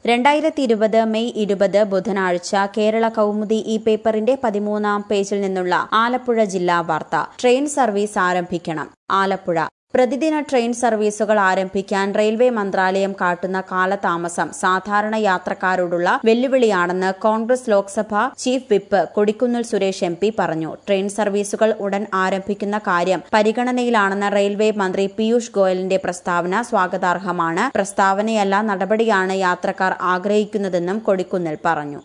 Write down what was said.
രണ്ടായിരത്തി ഇരുപത് മെയ് ഇരുപത് ബുധനാഴ്ച കേരള കൗമുദി ഈ പേപ്പറിന്റെ പതിമൂന്നാം പേജിൽ നിന്നുള്ള ആലപ്പുഴ ജില്ലാ വാർത്ത ട്രെയിൻ സർവീസ് ആരംഭിക്കണം ആലപ്പുഴ പ്രതിദിന ട്രെയിൻ സർവീസുകൾ ആരംഭിക്കാൻ റെയിൽവേ മന്ത്രാലയം കാട്ടുന്ന കാലതാമസം സാധാരണ യാത്രക്കാരോടുള്ള വെല്ലുവിളിയാണെന്ന് Congress Lok Sabha chief whip Kodikunnil Suresh M P പറഞ്ഞു ട്രെയിൻ സർവീസുകൾ ഉടൻ ആരംഭിക്കുന്ന കാര്യം പരിഗണനയിലാണെന്ന റെയിൽവേ മന്ത്രി പീയൂഷ് ഗോയലിന്റെ പ്രസ്താവന സ്വാഗതാർഹമാണ് പ്രസ്താവനയല്ല നടപടിയാണ് യാത്രക്കാർ ആഗ്രഹിക്കുന്നതെന്നും കൊടിക്കുന്നിൽ പറഞ്ഞു